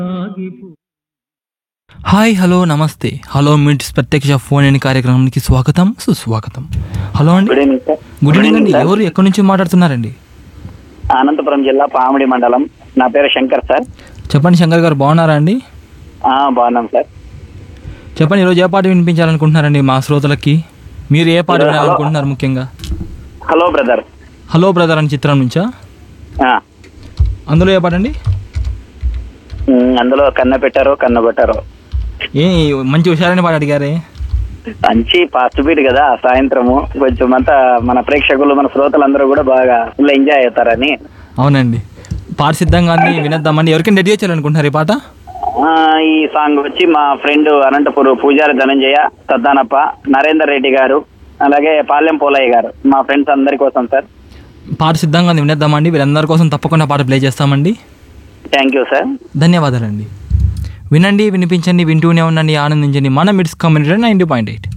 Hi hello నమస్తే hello మిట్స్ ప్రత్యక్ష ఫోన్ ఇన్ కార్యక్రమానికి స్వాగతం సుస్వాగతం హలో అండి good evening sir good evening అండి సార్. ఎవరు ఎక్కడి నుంచి మాట్లాడుతున్నారండి అనంతపురం జిల్లా పామిడి మండలం నా పేరు శంకర్ సార్ చెప్పండి శంకర్ గారు బాగున్నారా అండి ఆ, బాగున్నాం సార్ చెప్పండి ఈరోజు ఏ పాట వినిపించాలనుకుంటున్నారండి మా శ్రోతలకి మీరు ఏ పాట హలో. వినాలనుకుంటున్నారు ముఖ్యంగా హలో బ్రదర్ హలో బ్రదర్ అని చిత్రం నుంచా ఆ, అందులో ఏ పాట అండి ఉమ్, అందులో కన్న పెట్టారు కన్న పెట్టారు ఏ మంచి హుషారైన పాట అడిగారే మంచి ఫాస్ట్ బీట్ కదా సాయంత్రము కొంచెం అంతా మన ప్రేక్షకులు మన శ్రోతలందరూ కూడా బాగా ఫుల్ ఎంజాయ్ అవుతారని అవునండి పాట సిద్ధంగా ఉంది వినేద్దామండి ఎవరికైనా రెడీ చేయాలనుకుంటున్నారు ఈ పాట ఆ, ఈ సాంగ్ వచ్చి మా ఫ్రెండ్ అనంతపురం పూజారి ధనంజయ సద్దానప్ప నరేందర్ రెడ్డి గారు అలాగే పాలెం పోలయ్య గారు మా ఫ్రెండ్స్ అందరి కోసం సార్ పాట సిద్ధంగా ఉంది వినేద్దామండి వీళ్ళందరి కోసం తప్పకుండా పాట ప్లే చేస్తామండి థ్యాంక్ యూ సార్ ధన్యవాదాలండి వినండి వినిపించండి వింటూనే ఉండండి ఆనందించండి మన మిడ్స్ కమ్యూనిటీ నైంటీ పాయింట్ ఎయిట్